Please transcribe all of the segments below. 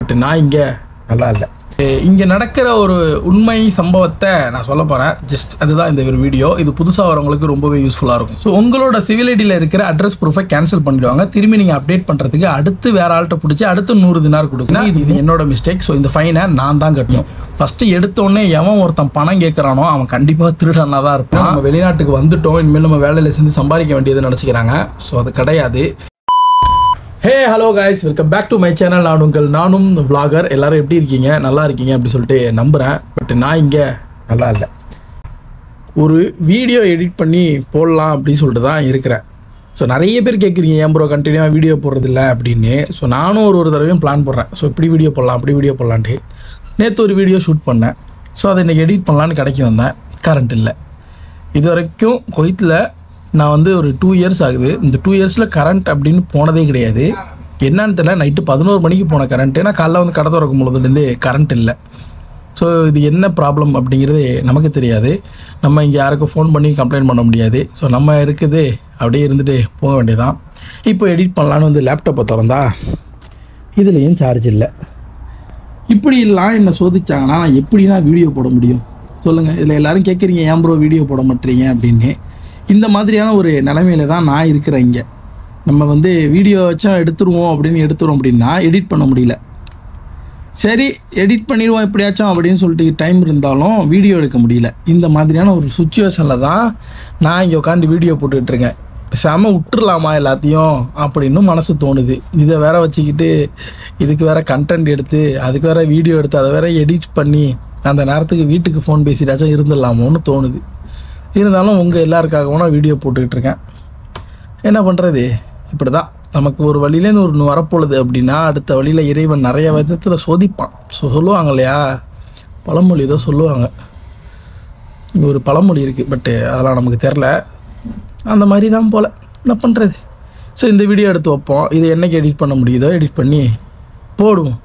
but நான் இங்கே நல்லா இல்லை இங்கே நடக்கிற ஒரு உண்மை சம்பவத்தை நான் சொல்ல போகிறேன் ஜஸ்ட் அதுதான் இந்த ஒரு வீடியோ இது புதுசாக வரவங்களுக்கு ரொம்பவே யூஸ்ஃபுல்லாக இருக்கும் ஸோ உங்களோட சிவில் ஐடியில் இருக்கிற அட்ரஸ் ப்ரூஃபை கேன்சல் பண்ணிடுவாங்க திரும்பி நீங்கள் அப்டேட் பண்ணுறதுக்கு அடுத்து வேற ஆள்கிட்ட பிடிச்சி அடுத்து நூறு தினார் கொடுக்கணும் இது இது என்னோட மிஸ்டேக் ஸோ இந்த ஃபைனை நான் தான் கட்டணும் ஃபஸ்ட்டு எடுத்தோடனே எவன் ஒருத்தன் பணம் கேட்குறானோ அவன் கண்டிப்பாக திருடனாக தான் இருப்பான் நம்ம வெளிநாட்டுக்கு வந்துட்டோம் இனிமேல் நம்ம வேலையில் சேர்ந்து சம்பாதிக்க வேண்டியது நினச்சிக்கிறாங்க ஸோ அது கிடையாது hey hello guys welcome back to my channel நான் உங்கள் நானும் vlogger எல்லாரும் எப்படி இருக்கீங்க நல்லா இருக்கீங்க அப்படி சொல்லிட்டு நம்புகிறேன் பட் நான் இங்கே நல்லா இல்லை ஒரு வீடியோ எடிட் பண்ணி போடலாம் அப்படின்னு சொல்லிட்டு தான் இருக்கிறேன் ஸோ நிறைய பேர் கேட்குறீங்க ஏன் ப்ரோ கண்டினியூவாக வீடியோ போடுறதில்ல அப்படின்னு ஸோ நானும் ஒரு ஒரு தடவையும் பிளான் போடுறேன் ஸோ இப்படி வீடியோ போடலாம் அப்படி வீடியோ போடலான்ட்டு நேற்று ஒரு வீடியோ ஷூட் பண்ணேன் ஸோ அதை இன்றைக்கி எடிட் பண்ணலான்னு கடைக்கு வந்தேன் கரண்ட் இல்லை இது வரைக்கும் குவைத்தில் நான் வந்து ஒரு டூ இயர்ஸ் ஆகுது இந்த டூ இயர்ஸில் கரண்ட் அப்படின்னு போனதே கிடையாது என்னன்னு தெரியல நைட்டு பதினோரு மணிக்கு போன கரண்ட் ஏன்னா காலைல வந்து கடை திறக்கும் பொழுதுலேருந்து கரண்ட் இல்லை ஸோ இது என்ன ப்ராப்ளம் அப்படிங்கிறது நமக்கு தெரியாது நம்ம இங்கே யாருக்கும் ஃபோன் பண்ணி கம்ப்ளைண்ட் பண்ண முடியாது ஸோ நம்ம இருக்குது அப்படியே இருந்துட்டு போக வேண்டியதான் இப்போ எடிட் பண்ணலான்னு வந்து லேப்டாப்பை திறந்தா இதுலேயும் சார்ஜ் இல்லை இப்படிலாம் என்னை சோதிச்சாங்கன்னா நான் எப்படி தான் வீடியோ போட முடியும் சொல்லுங்கள் இதில் எல்லாரும் கேட்குறீங்க ஏன் ப்ரோ வீடியோ போட மாட்டீங்க அப்படின்னு இந்த மாதிரியான ஒரு நிலைமையில தான் நான் இருக்கிறேன் இங்கே நம்ம வந்து வீடியோ வச்சா எடுத்துருவோம் அப்படின்னு எடுத்துருவோம் அப்படின்னா எடிட் பண்ண முடியல சரி எடிட் பண்ணிடுவோம் எப்படியாச்சும் அப்படின்னு சொல்லிட்டு டைம் இருந்தாலும் வீடியோ எடுக்க முடியல இந்த மாதிரியான ஒரு சுச்சுவேஷனில் தான் நான் இங்கே உட்காந்து வீடியோ போட்டுக்கிட்டு இருக்கேன் பேசாமல் விட்டுறலாமா எல்லாத்தையும் அப்படின்னு மனசு தோணுது இதை வேற வச்சுக்கிட்டு இதுக்கு வேற கண்டென்ட் எடுத்து அதுக்கு வேற வீடியோ எடுத்து அதை வேற எடிட் பண்ணி அந்த நேரத்துக்கு வீட்டுக்கு ஃபோன் பேசிட்டாச்சும் இருந்துடலாமோன்னு தோணுது இருந்தாலும் உங்கள் எல்லாருக்காகவும் நான் வீடியோ போட்டுக்கிட்டு இருக்கேன் என்ன பண்ணுறது இப்படி தான் நமக்கு ஒரு வழியிலேருந்து ஒரு வரப்போகுது அப்படின்னா அடுத்த வழியில் இறைவன் நிறைய விதத்தில் சோதிப்பான் ஸோ சொல்லுவாங்க இல்லையா பழமொழி ஏதோ சொல்லுவாங்க இங்க ஒரு பழமொழி இருக்குது பட்டு அதெல்லாம் நமக்கு தெரில அந்த மாதிரி தான் போல் என்ன பண்ணுறது ஸோ இந்த வீடியோ எடுத்து வைப்போம் இதை என்னைக்கு எடிட் பண்ண முடியுதோ எடிட் பண்ணி போடுவோம்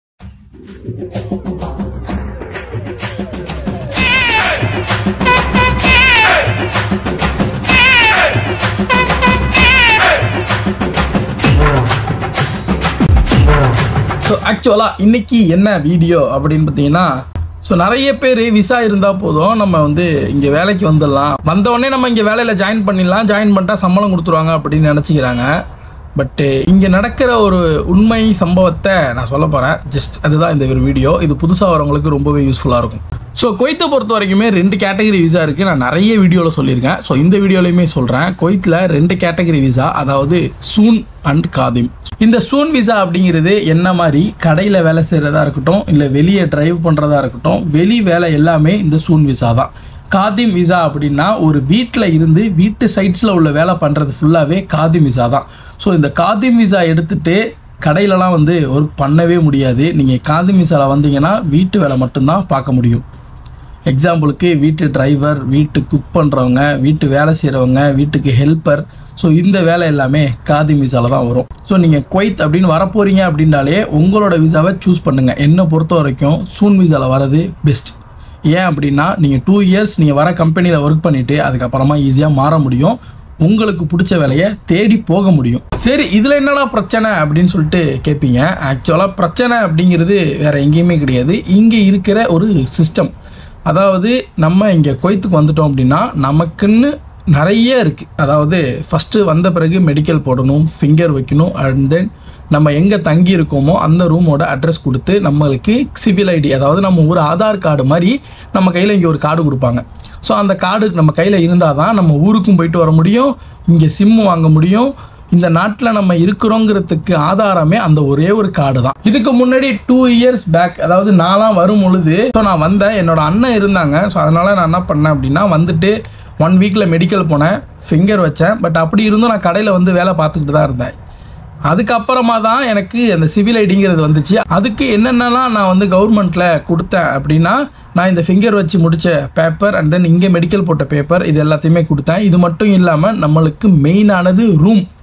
ஸோ ஆக்சுவலாக இன்னைக்கு என்ன வீடியோ அப்படின்னு பார்த்தீங்கன்னா ஸோ நிறைய பேர் விசா இருந்தால் போதும் நம்ம வந்து இங்கே வேலைக்கு வந்துடலாம் வந்த உடனே நம்ம இங்கே வேலையில் ஜாயின் பண்ணிடலாம் ஜாயின் பண்ணிட்டா சம்பளம் கொடுத்துருவாங்க அப்படின்னு நினச்சிக்கிறாங்க பட்டு இங்கே நடக்கிற ஒரு உண்மை சம்பவத்தை நான் சொல்ல போகிறேன் ஜஸ்ட் அதுதான் இந்த ஒரு வீடியோ இது புதுசாக வரவங்களுக்கு ரொம்பவே யூஸ்ஃபுல்லாக இருக்கும் ஸோ குவைத்தை பொறுத்த வரைக்குமே ரெண்டு கேட்டகரி விசா இருக்குது நான் நிறைய வீடியோவில் சொல்லியிருக்கேன் ஸோ இந்த வீடியோலையுமே சொல்கிறேன் குவைத்தில் ரெண்டு கேட்டகரி விசா அதாவது சூன் அண்ட் காதிம் இந்த சூன் விசா அப்படிங்கிறது என்ன மாதிரி கடையில் வேலை செய்கிறதா இருக்கட்டும் இல்லை வெளியே டிரைவ் பண்ணுறதா இருக்கட்டும் வெளி வேலை எல்லாமே இந்த சூன் விசா தான் காதிம் விசா அப்படின்னா ஒரு வீட்டில் இருந்து வீட்டு சைட்ஸில் உள்ள வேலை பண்ணுறது ஃபுல்லாகவே காதிம் விசா தான் ஸோ இந்த காதிம் விசா எடுத்துட்டு கடையிலலாம் வந்து ஒர்க் பண்ணவே முடியாது நீங்கள் காதிம் விசாவில் வந்தீங்கன்னா வீட்டு வேலை மட்டும்தான் பார்க்க முடியும் எக்ஸாம்பிளுக்கு வீட்டு டிரைவர் வீட்டு குக் பண்ணுறவங்க வீட்டு வேலை செய்கிறவங்க வீட்டுக்கு ஹெல்ப்பர் ஸோ இந்த வேலை எல்லாமே காதி விசாவில் தான் வரும் ஸோ நீங்கள் குவைத் அப்படின்னு வரப்போறீங்க அப்படின்னாலே உங்களோட விசாவை சூஸ் பண்ணுங்கள் என்னை பொறுத்த வரைக்கும் சூன் விசாவில் வரது பெஸ்ட் ஏன் அப்படின்னா நீங்கள் டூ இயர்ஸ் நீங்கள் வர கம்பெனியில் ஒர்க் பண்ணிவிட்டு அதுக்கப்புறமா ஈஸியாக மாற முடியும் உங்களுக்கு பிடிச்ச வேலையை தேடி போக முடியும் சரி இதில் என்னடா பிரச்சனை அப்படின்னு சொல்லிட்டு கேட்பீங்க ஆக்சுவலாக பிரச்சனை அப்படிங்கிறது வேற எங்கேயுமே கிடையாது இங்கே இருக்கிற ஒரு சிஸ்டம் அதாவது நம்ம இங்கே கொய்த்துக்கு வந்துட்டோம் அப்படின்னா நமக்குன்னு நிறைய இருக்குது அதாவது ஃபஸ்ட்டு வந்த பிறகு மெடிக்கல் போடணும் ஃபிங்கர் வைக்கணும் அண்ட் தென் நம்ம எங்கே தங்கி இருக்கோமோ அந்த ரூமோட அட்ரஸ் கொடுத்து நம்மளுக்கு சிவில் ஐடி அதாவது நம்ம ஒரு ஆதார் கார்டு மாதிரி நம்ம கையில் இங்கே ஒரு கார்டு கொடுப்பாங்க ஸோ அந்த கார்டு நம்ம கையில் இருந்தால் தான் நம்ம ஊருக்கும் போயிட்டு வர முடியும் இங்கே சிம்மு வாங்க முடியும் இந்த நாட்டில் நம்ம இருக்கிறோங்கிறதுக்கு ஆதாரமே அந்த ஒரே ஒரு கார்டு தான் இதுக்கு முன்னாடி டூ இயர்ஸ் பேக் அதாவது நான்லாம் வரும் பொழுது ஸோ நான் வந்தேன் என்னோட அண்ணன் இருந்தாங்க ஸோ அதனால நான் என்ன பண்ணேன் அப்படின்னா வந்துட்டு ஒன் வீக்கில் மெடிக்கல் போனேன் ஃபிங்கர் வச்சேன் பட் அப்படி இருந்தும் நான் கடையில் வந்து வேலை பார்த்துக்கிட்டு தான் இருந்தேன் அதுக்கப்புறமா தான் எனக்கு அந்த சிவில் ஐடிங்கிறது வந்துச்சு அதுக்கு என்னென்னலாம் நான் வந்து கவர்மெண்ட்டில் கொடுத்தேன் அப்படின்னா நான் இந்த ஃபிங்கர் வச்சு முடித்த பேப்பர் அண்ட் தென் இங்கே மெடிக்கல் போட்ட பேப்பர் இது எல்லாத்தையுமே கொடுத்தேன் இது மட்டும் இல்லாமல் நம்மளுக்கு மெயினானது ரூம்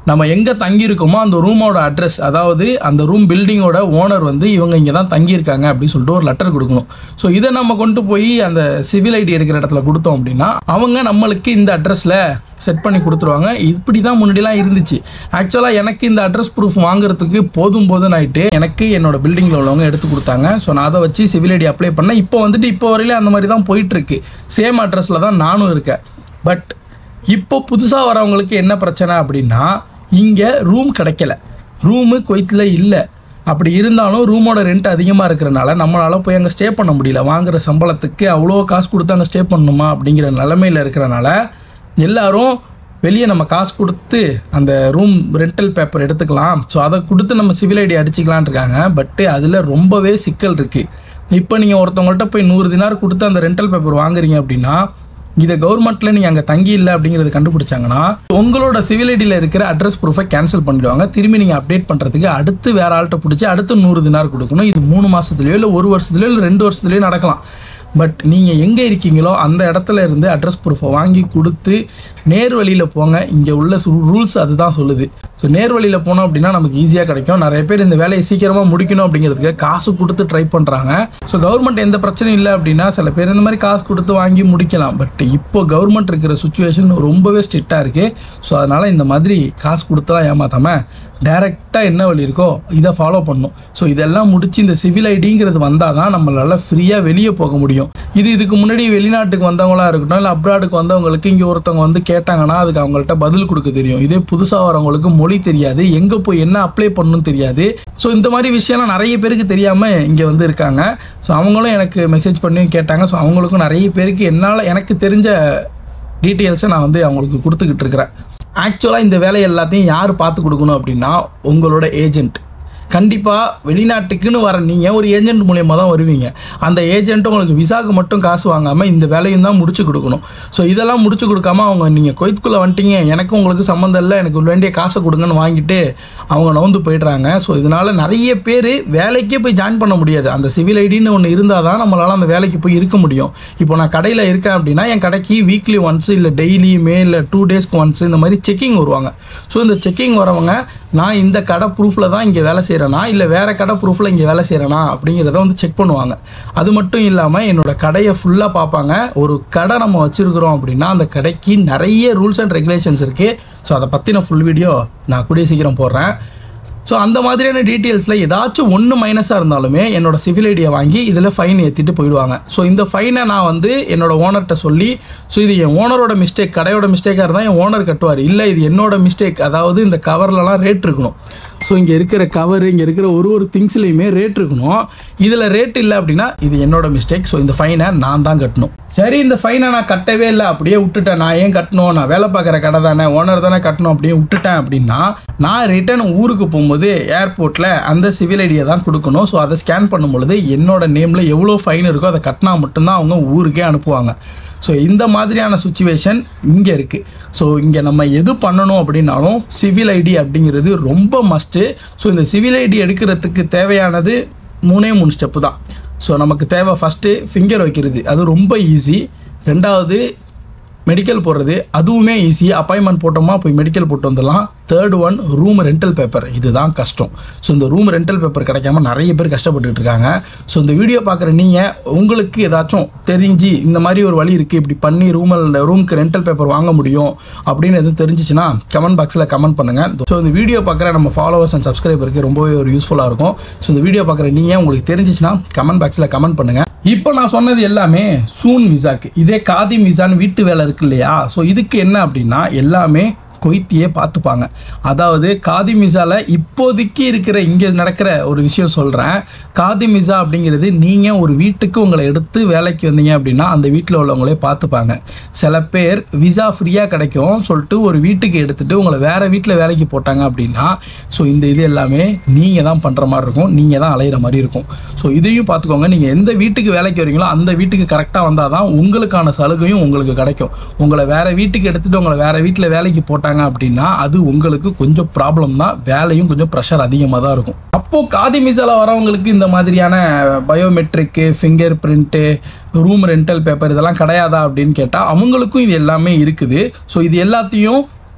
நம்ம எங்கே தங்கியிருக்கோமோ அந்த ரூமோட அட்ரஸ் அதாவது அந்த ரூம் பில்டிங்கோட ஓனர் வந்து இவங்க இங்கே தான் தங்கியிருக்காங்க அப்படின்னு சொல்லிட்டு ஒரு லெட்டர் கொடுக்கணும் ஸோ இதை நம்ம கொண்டு போய் அந்த சிவில் ஐடி இருக்கிற இடத்துல கொடுத்தோம் அப்படின்னா அவங்க நம்மளுக்கு இந்த அட்ரஸில் செட் பண்ணி கொடுத்துருவாங்க இப்படி தான் முன்னாடிலாம் இருந்துச்சு ஆக்சுவலாக எனக்கு இந்த அட்ரஸ் ப்ரூஃப் வாங்குறதுக்கு போதும் போதும் ஆயிட்டு எனக்கு என்னோட பில்டிங்கில் உள்ளவங்க எடுத்து கொடுத்தாங்க ஸோ நான் அதை வச்சு சிவில் ஐடி அப்ளை பண்ணேன் இப்போ வந்துட்டு இப்போ வரையிலே அந்த மாதிரி தான் போயிட்டு இருக்கு சேம் அட்ரஸில் தான் நானும் இருக்கேன் பட் இப்போ புதுசாக வரவங்களுக்கு என்ன பிரச்சனை அப்படின்னா இங்கே ரூம் கிடைக்கல ரூமு குவைத்தில் இல்லை அப்படி இருந்தாலும் ரூமோட ரெண்ட் அதிகமாக இருக்கிறனால நம்மளால் போய் அங்கே ஸ்டே பண்ண முடியல வாங்குற சம்பளத்துக்கு அவ்வளோ காசு கொடுத்து அங்கே ஸ்டே பண்ணணுமா அப்படிங்கிற நிலமையில் இருக்கிறனால எல்லாரும் வெளியே நம்ம காசு கொடுத்து அந்த ரூம் ரெண்டல் பேப்பர் எடுத்துக்கலாம் ஸோ அதை கொடுத்து நம்ம சிவில் ஐடி அடிச்சுக்கலான் இருக்காங்க பட்டு அதில் ரொம்பவே சிக்கல் இருக்குது இப்போ நீங்கள் ஒருத்தவங்கள்ட்ட போய் நூறு தினார் கொடுத்து அந்த ரெண்டல் பேப்பர் வாங்குறீங்க அப்படின்னா இதை கவர்மெண்ட்டில் நீங்கள் அங்கே தங்கி இல்லை அப்படிங்கிறது கண்டுபிடிச்சாங்கன்னா உங்களோட சிவில் ஐடியில் இருக்கிற அட்ரஸ் ப்ரூஃபை கேன்சல் பண்ணிடுவாங்க திரும்பி நீங்கள் அப்டேட் பண்ணுறதுக்கு அடுத்து வேற ஆள்கிட்ட பிடிச்சி அடுத்து நூறு தினார் கொடுக்கணும் இது மூணு மாதத்துலையோ இல்லை ஒரு வருஷத்துலையோ இல்லை ரெண்டு வருஷத்துலையோ நடக்கலாம் பட் நீங்கள் எங்கே இருக்கீங்களோ அந்த இடத்துல இருந்து அட்ரஸ் ப்ரூஃபை வாங்கி கொடுத்து நேர் வழியில் போங்க இங்கே உள்ள ரூல்ஸ் அதுதான் சொல்லுது ஸோ நேர் வழியில் போனோம் அப்படின்னா நமக்கு ஈஸியாக கிடைக்கும் நிறைய பேர் இந்த வேலையை சீக்கிரமாக முடிக்கணும் அப்படிங்கிறதுக்கு காசு கொடுத்து ட்ரை பண்ணுறாங்க ஸோ கவர்மெண்ட் எந்த பிரச்சனையும் இல்லை அப்படின்னா சில பேர் இந்த மாதிரி காசு கொடுத்து வாங்கி முடிக்கலாம் பட் இப்போ கவர்மெண்ட் இருக்கிற சுச்சுவேஷன் ரொம்பவே ஸ்ட்ரிக்டாக இருக்குது ஸோ அதனால் இந்த மாதிரி காசு கொடுத்துலாம் ஏமாத்தாமல் டைரெக்டாக என்ன வழி இருக்கோ இதை ஃபாலோ பண்ணும் ஸோ இதெல்லாம் முடிச்சு இந்த சிவில் ஐடிங்கிறது வந்தால் தான் நம்மளால் ஃப்ரீயாக வெளியே போக முடியும் இது இதுக்கு முன்னாடி வெளிநாட்டுக்கு வந்தவங்களா இருக்கட்டும் இல்லை அப்ராடுக்கு வந்தவங்களுக்கு இங்கே ஒருத்தவங்க வந்து கேட்டாங்கன்னா அதுக்கு அவங்கள்ட்ட பதில் கொடுக்க தெரியும் இதே புதுசாக வரவங்களுக்கு மொழி தெரியாது எங்கே போய் என்ன அப்ளை பண்ணணும்னு தெரியாது ஸோ இந்த மாதிரி விஷயம்லாம் நிறைய பேருக்கு தெரியாமல் இங்கே வந்து இருக்காங்க ஸோ அவங்களும் எனக்கு மெசேஜ் பண்ணி கேட்டாங்க ஸோ அவங்களுக்கும் நிறைய பேருக்கு என்னால் எனக்கு தெரிஞ்ச டீட்டெயில்ஸை நான் வந்து அவங்களுக்கு கொடுத்துக்கிட்டு இருக்கிறேன் ஆக்சுவலாக இந்த வேலை எல்லாத்தையும் யார் பார்த்து கொடுக்கணும் அப்படின்னா உங்களோட ஏஜென்ட் கண்டிப்பாக வெளிநாட்டுக்குன்னு வர நீங்கள் ஒரு ஏஜென்ட் மூலியமாக தான் வருவீங்க அந்த ஏஜென்ட் உங்களுக்கு விசாக்கு மட்டும் காசு வாங்காமல் இந்த வேலையும் தான் முடிச்சு கொடுக்கணும் ஸோ இதெல்லாம் முடிச்சு கொடுக்காம அவங்க நீங்கள் கொய்த்துக்குள்ளே வந்துட்டீங்க எனக்கும் உங்களுக்கு சம்மந்தம் இல்லை எனக்கு வேண்டிய காசை கொடுங்கன்னு வாங்கிட்டு அவங்க நவுந்து போயிடுறாங்க ஸோ இதனால் நிறைய பேர் வேலைக்கே போய் ஜாயின் பண்ண முடியாது அந்த சிவில் ஐடின்னு ஒன்று இருந்தால் தான் நம்மளால் அந்த வேலைக்கு போய் இருக்க முடியும் இப்போ நான் கடையில் இருக்கேன் அப்படின்னா என் கடைக்கு வீக்லி ஒன்ஸ் இல்லை டெய்லியுமே இல்லை டூ டேஸ்க்கு ஒன்ஸ் இந்த மாதிரி செக்கிங் வருவாங்க ஸோ இந்த செக்கிங் வரவங்க நான் இந்த கடை ப்ரூஃபில் தான் இங்கே வேலை செய்கிறேனா இல்லை வேறு கடை ப்ரூஃபில் இங்கே வேலை செய்கிறேனா அப்படிங்கிறத வந்து செக் பண்ணுவாங்க அது மட்டும் இல்லாமல் என்னோட கடையை ஃபுல்லாக பார்ப்பாங்க ஒரு கடை நம்ம வச்சுருக்கிறோம் அப்படின்னா அந்த கடைக்கு நிறைய ரூல்ஸ் அண்ட் ரெகுலேஷன்ஸ் இருக்குது ஸோ அதை பற்றின ஃபுல் வீடியோ நான் கூடிய சீக்கிரம் போடுறேன் ஸோ அந்த மாதிரியான டீட்டெயில்ஸில் ஏதாச்சும் ஒன்று மைனஸாக இருந்தாலுமே என்னோட சிவில் ஐடியை வாங்கி இதில் ஃபைன் ஏற்றிட்டு போயிடுவாங்க ஸோ இந்த ஃபைனை நான் வந்து என்னோட ஓனர்கிட்ட சொல்லி ஸோ இது என் ஓனரோட மிஸ்டேக் கடையோட மிஸ்டேக்காக இருந்தால் என் ஓனர் கட்டுவார் இல்லை இது என்னோட மிஸ்டேக் அதாவது இந்த கவர்லலாம் ரேட் இருக்கணும் ஸோ இங்கே இருக்கிற கவர் இங்கே இருக்கிற ஒரு ஒரு திங்ஸ்லையுமே ரேட் இருக்கணும் இதில் ரேட் இல்லை அப்படின்னா இது என்னோட மிஸ்டேக் ஸோ இந்த ஃபைனை நான் தான் கட்டணும் சரி இந்த ஃபைனை நான் கட்டவே இல்லை அப்படியே விட்டுட்டேன் நான் ஏன் கட்டணும் நான் வேலை பார்க்குற கடை தானே ஓனர் தானே கட்டணும் அப்படியே விட்டுட்டேன் அப்படின்னா நான் ரிட்டர்ன் ஊருக்கு போகும்போது ஏர்போர்ட்டில் அந்த சிவில் ஐடியை தான் கொடுக்கணும் ஸோ அதை ஸ்கேன் பண்ணும் பொழுது என்னோட நேமில் எவ்வளோ ஃபைன் இருக்கோ அதை கட்டினா மட்டும்தான் அவங்க ஊருக்கே அனுப்புவாங்க ஸோ இந்த மாதிரியான சுச்சுவேஷன் இங்கே இருக்குது ஸோ இங்கே நம்ம எது பண்ணணும் அப்படின்னாலும் சிவில் ஐடி அப்படிங்கிறது ரொம்ப மஸ்ட்டு ஸோ இந்த சிவில் ஐடி எடுக்கிறதுக்கு தேவையானது மூணே மூணு ஸ்டெப்பு தான் ஸோ நமக்கு தேவை ஃபஸ்ட்டு ஃபிங்கர் வைக்கிறது அது ரொம்ப ஈஸி ரெண்டாவது மெடிக்கல் போடுறது அதுவுமே ஈஸி அப்பாயின்மெண்ட் போட்டோமா போய் மெடிக்கல் போட்டு வந்துடலாம் third one room rental paper இதுதான் கஷ்டம் ஸோ இந்த ரூம் ரெண்டல் பேப்பர் கிடைக்காம நிறைய பேர் கஷ்டப்பட்டுட்டு இருக்காங்க ஸோ இந்த வீடியோ பார்க்குற நீங்கள் உங்களுக்கு ஏதாச்சும் தெரிஞ்சு இந்த மாதிரி ஒரு வழி இருக்குது இப்படி பண்ணி ரூமில் ரூமுக்கு ரெண்டல் பேப்பர் வாங்க முடியும் அப்படின்னு எதுவும் தெரிஞ்சிச்சுன்னா கமெண்ட் பாக்ஸில் கமெண்ட் பண்ணுங்கள் ஸோ இந்த வீடியோ பார்க்குற நம்ம ஃபாலோவர்ஸ் அண்ட் சப்ஸ்கிரைபருக்கு ரொம்பவே ஒரு யூஸ்ஃபுல்லாக இருக்கும் ஸோ இந்த வீடியோ பார்க்குற நீங்கள் உங்களுக்கு தெரிஞ்சிச்சுன்னா கமெண்ட் பாக்ஸில் கமெண்ட் பண்ணுங்கள் இப்போ நான் சொன்னது எல்லாமே சூன் விசாக்கு இதே காதி மிசான் வீட்டு வேலை இருக்கு இல்லையா ஸோ இதுக்கு என்ன அப்படின்னா எல்லாமே கொய்த்தியே பார்த்துப்பாங்க அதாவது காதி மிசால இப்போதைக்கு இருக்கிற இங்கே நடக்கிற ஒரு விஷயம் சொல்கிறேன் காதி மிசா அப்படிங்கிறது நீங்கள் ஒரு வீட்டுக்கு உங்களை எடுத்து வேலைக்கு வந்தீங்க அப்படின்னா அந்த வீட்டில் உள்ளவங்களே பார்த்துப்பாங்க சில பேர் விசா ஃப்ரீயாக கிடைக்கும் சொல்லிட்டு ஒரு வீட்டுக்கு எடுத்துட்டு உங்களை வேறு வீட்டில் வேலைக்கு போட்டாங்க அப்படின்னா ஸோ இந்த இது எல்லாமே நீங்கள் தான் பண்ணுற மாதிரி இருக்கும் நீங்கள் தான் அலையிற மாதிரி இருக்கும் ஸோ இதையும் பார்த்துக்கோங்க நீங்கள் எந்த வீட்டுக்கு வேலைக்கு வரீங்களோ அந்த வீட்டுக்கு கரெக்டாக வந்தால் தான் உங்களுக்கான சலுகையும் உங்களுக்கு கிடைக்கும் உங்களை வேறு வீட்டுக்கு எடுத்துகிட்டு உங்களை வேறு வீட்டில் வேலைக்கு போட்டாங்க அப்படின்னா அது உங்களுக்கு கொஞ்சம் ப்ராப்ளம் தான் வேலையும் கொஞ்சம் ப்ரெஷர் அதிகமாக தான் இருக்கும் அப்போது காதி மிசால வரவங்களுக்கு இந்த மாதிரியான biometric fingerprint room rental paper இதெல்லாம் கிடையாதா அப்படின்னு கேட்டால் அவங்களுக்கும் இது எல்லாமே இருக்குது ஸோ இது எல்லாத்தையும்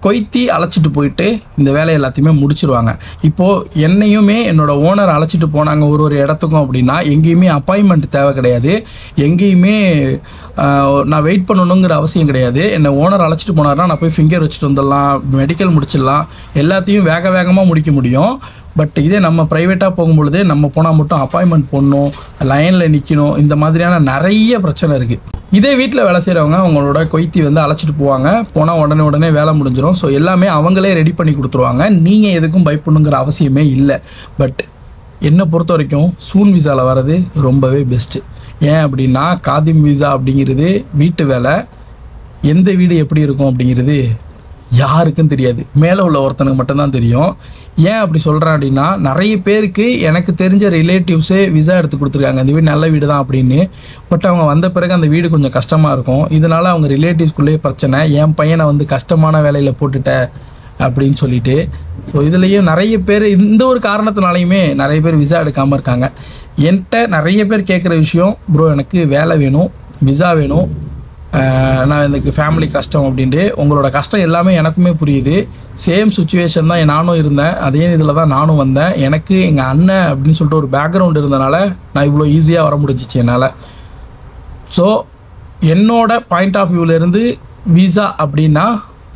கொய்த்தி அழைச்சிட்டு போயிட்டு இந்த வேலையை எல்லாத்தையுமே முடிச்சிருவாங்க இப்போது என்னையுமே என்னோட ஓனர் அழைச்சிட்டு போனாங்க ஒரு ஒரு இடத்துக்கும் அப்படின்னா எங்கேயுமே அப்பாயின்மெண்ட் தேவை கிடையாது எங்கேயுமே ஆஹ், நான் வெயிட் பண்ணணுங்கிற அவசியம் கிடையாது என்னை ஓனர் அழைச்சிட்டு போனாருன்னா நான் போய் ஃபிங்கர் வச்சுட்டு வந்துடலாம் மெடிக்கல் முடிச்சிடலாம் எல்லாத்தையும் வேக வேகமாக முடிக்க முடியும் பட் இதே நம்ம ப்ரைவேட்டாக போகும்பொழுது நம்ம போனால் மட்டும் அப்பாயின்மெண்ட் போடணும் லைனில் நிற்கணும் இந்த மாதிரியான நிறைய பிரச்சனை இருக்குது இதே வீட்டில் வேலை செய்கிறவங்க அவங்களோட கொய்த்தி வந்து அழைச்சிட்டு போவாங்க போனால் உடனே உடனே வேலை முடிஞ்சிடும் ஸோ எல்லாமே அவங்களே ரெடி பண்ணி கொடுத்துருவாங்க நீங்கள் எதுக்கும் பயப்படணுங்கிற அவசியமே இல்லை பட் என்னை பொறுத்த வரைக்கும் சூன் விசாவில் வர்றது ரொம்பவே பெஸ்ட்டு ஏன் அப்படின்னா காதிம் விசா அப்படிங்கிறது வீட்டு வேலை எந்த வீடு எப்படி இருக்கும் அப்படிங்கிறது யாருக்கும் தெரியாது மேலே உள்ள ஒருத்தனுக்கு மட்டும்தான் தெரியும் ஏன் அப்படி சொல்கிறேன் அப்படின்னா நிறைய பேருக்கு எனக்கு தெரிஞ்ச ரிலேட்டிவ்ஸே விசா எடுத்து கொடுத்துருக்காங்க இந்த வீடு நல்ல வீடு தான் அப்படின்னு பட் அவங்க வந்த பிறகு அந்த வீடு கொஞ்சம் கஷ்டமாக இருக்கும் இதனால அவங்க ரிலேட்டிவ்ஸ்குள்ளேயே பிரச்சனை என் பையனை வந்து கஷ்டமான வேலையில் போட்டுட்ட அப்படின்னு சொல்லிட்டு ஸோ இதுலேயும் நிறைய பேர் இந்த ஒரு காரணத்தினாலையுமே நிறைய பேர் விசா எடுக்காமல் இருக்காங்க என்கிட்ட நிறைய பேர் கேட்குற விஷயம் ப்ரோ எனக்கு வேலை வேணும் விசா வேணும் ஆஹ் நான் எனக்கு ஃபேமிலி கஷ்டம் அப்படின்ட்டு உங்களோட கஷ்டம் எல்லாமே எனக்குமே புரியுது சேம் சுச்சுவேஷன் தான் நானும் இருந்தேன் அதே இதில் தான் நானும் வந்தேன் எனக்கு எங்கள் அண்ணன் அப்படின்னு சொல்லிட்டு ஒரு பேக்ரவுண்ட் இருந்தனால நான் இவ்வளோ ஈஸியாக வர முடிஞ்சிச்சு என்னால் ஸோ என்னோட பாயிண்ட் ஆஃப் வியூவிலேருந்து விசா அப்படின்னா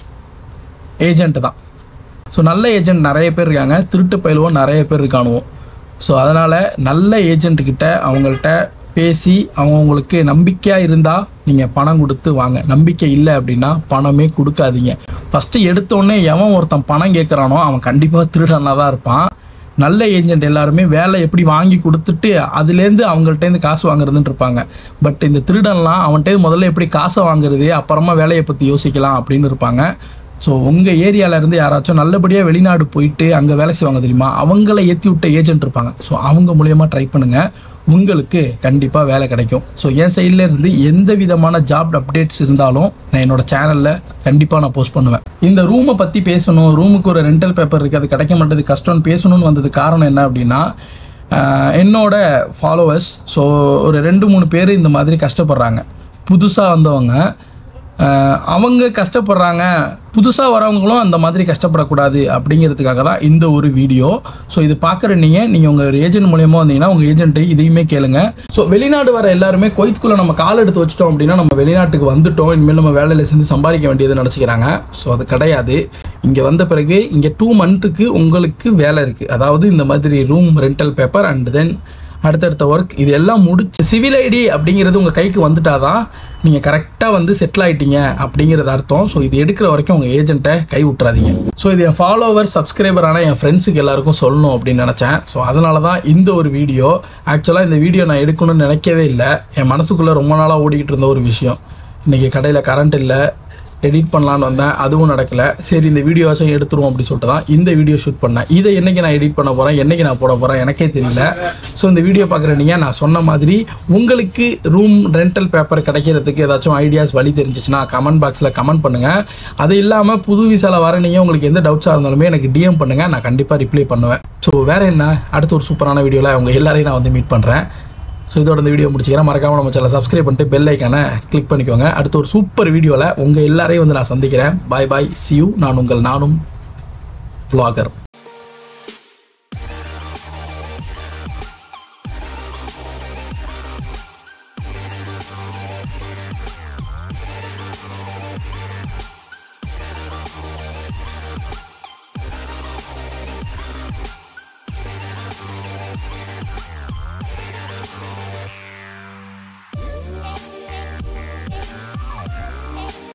ஏஜென்ட் தான் ஸோ நல்ல ஏஜென்ட் நிறைய பேர் இருக்காங்க திருட்டு பயிலுவோம் நிறைய பேர் இருக்கானுவோம் ஸோ அதனால் நல்ல ஏஜென்ட் கிட்ட அவங்கள்ட்ட பேசி அவங்கவுங்களுக்கு நம்பிக்கையாக இருந்தால் நீங்கள் பணம் கொடுத்து வாங்க நம்பிக்கை இல்லை அப்படின்னா பணமே கொடுக்காதீங்க ஃபஸ்ட்டு எடுத்தோடனே எவன் ஒருத்தன் பணம் கேட்குறானோ அவன் கண்டிப்பாக திருடனாக தான் இருப்பான் நல்ல ஏஜென்ட் எல்லாருமே வேலை எப்படி வாங்கி கொடுத்துட்டு அதுலேருந்து அவங்கள்ட்டேருந்து காசு வாங்குறதுன்னு இருப்பாங்க பட் இந்த திருடன்லாம் அவன்கிட்ட முதல்ல எப்படி காசை வாங்குறது அப்புறமா வேலையை பற்றி யோசிக்கலாம் அப்படின்னு இருப்பாங்க ஸோ உங்கள் ஏரியால இருந்து யாராச்சும் நல்லபடியாக வெளிநாடு போயிட்டு அங்கே வேலை செய்வாங்க தெரியுமா அவங்கள ஏற்றி விட்ட ஏஜென்ட் இருப்பாங்க ஸோ அவங்க மூலயமா ட்ரை பண்ணுங்கள் உங்களுக்கு கண்டிப்பாக வேலை கிடைக்கும் ஸோ என் சைடில் இருந்து எந்த விதமான ஜாப் அப்டேட்ஸ் இருந்தாலும் நான் என்னோட சேனலில் கண்டிப்பாக நான் போஸ்ட் பண்ணுவேன் இந்த ரூமை பற்றி பேசணும் ரூமுக்கு ஒரு ரெண்டல் பேப்பர் இருக்குது அது கிடைக்க மாட்டேது கஷ்டம்னு பேசணும்னு வந்தது காரணம் என்ன அப்படின்னா ஆஹ், என்னோட ஃபாலோவர்ஸ் ஸோ ஒரு ரெண்டு மூணு பேர் இந்த மாதிரி கஷ்டப்படுறாங்க புதுசாக வந்தவங்க ஆஹ், அவங்க கஷ்டப்படுறாங்க புதுசாக வரவங்களும் அந்த மாதிரி கஷ்டப்படக்கூடாது அப்படிங்கிறதுக்காக தான் இந்த ஒரு வீடியோ ஸோ இது பார்க்குற நீங்கள் நீங்கள் உங்கள் ஒரு ஏஜென்ட் மூலியமாக வந்தீங்கன்னா உங்கள் ஏஜென்ட்டை இதையுமே கேளுங்க ஸோ வெளிநாடு வர எல்லாருமே கொய்த்துக்குள்ளே நம்ம கால் எடுத்து வச்சிட்டோம் அப்படின்னா நம்ம வெளிநாட்டுக்கு வந்துட்டோம் இனிமேல் நம்ம வேலையில் சேர்ந்து சம்பாதிக்க வேண்டியது நினச்சிக்கிறாங்க ஸோ அது கிடையாது இங்கே வந்த பிறகு இங்கே டூ மந்த்துக்கு உங்களுக்கு வேலை இருக்குது அதாவது இந்த மாதிரி room rental paper and then அடுத்தடுத்த ஒர்க் இது எல்லாம் முடிச்சு சிவில் ஐடி அப்படிங்கிறது உங்கள் கைக்கு வந்துட்டாதான் நீங்கள் கரெக்டாக வந்து செட்டில் ஆயிட்டீங்க அப்படிங்கிறது அர்த்தம் ஸோ இது எடுக்கிற வரைக்கும் உங்கள் ஏஜென்ட்டை கை விட்றாதீங்க ஸோ இது என் ஃபாலோவர் சப்ஸ்கிரைபரான என் ஃப்ரெண்ட்ஸுக்கு எல்லாருக்கும் சொல்லணும் அப்படின்னு நினச்சேன் ஸோ அதனால தான் இந்த ஒரு வீடியோ ஆக்சுவலாக இந்த வீடியோ நான் எடுக்கணும்னு நினைக்கவே இல்லை என் மனசுக்குள்ளே ரொம்ப நாளாக ஓடிக்கிட்டு இருந்த ஒரு விஷயம் இன்றைக்கி கடையில் கரண்ட் இல்லை எடிட் பண்ணலான்னு வந்தேன் அதுவும் நடக்கல சரி இந்த வீடியோஸும் எடுத்துருவோம் அப்படின்னு சொல்லிட்டு தான் இந்த வீடியோ ஷூட் பண்ணேன் இதை என்னைக்கு நான் எடிட் பண்ண போகிறேன் என்னைக்கு நான் போட போகிறேன் எனக்கே தெரியல ஸோ இந்த வீடியோ பார்க்குற நீங்கள் நான் சொன்ன மாதிரி உங்களுக்கு ரூம் ரெண்டல் பேப்பர் கிடைக்கிறதுக்கு ஏதாச்சும் ஐடியாஸ் வழி தெரிஞ்சிச்சுன்னா கமெண்ட் பாக்ஸில் கமெண்ட் பண்ணுங்கள் அது இல்லாமல் புது விசால வர நீங்கள் உங்களுக்கு எந்த டவுட்ஸாக இருந்தாலுமே எனக்கு டிஎம் பண்ணுங்கள் நான் கண்டிப்பாக ரிப்ளை பண்ணுவேன் ஸோ வேறு என்ன அடுத்த ஒரு சூப்பரான வீடியோவில் உங்கள் எல்லாரையும் நான் வந்து மீட் பண்ணுறேன் ஸோ இதோட இந்த வீடியோ முடிச்சுக்கிறேன் மறக்காம நம்ம சேனல் சப்ஸ்கிரைப் பண்ணிட்டு பெல் ஐக்கானை கிளிக் பண்ணிக்கோங்க அடுத்த ஒரு சூப்பர் வீடியோவில் உங்கள் எல்லாரையும் வந்து நான் சந்திக்கிறேன் பாய் பாய் சியூ நான் உங்கள் நானும் vlogger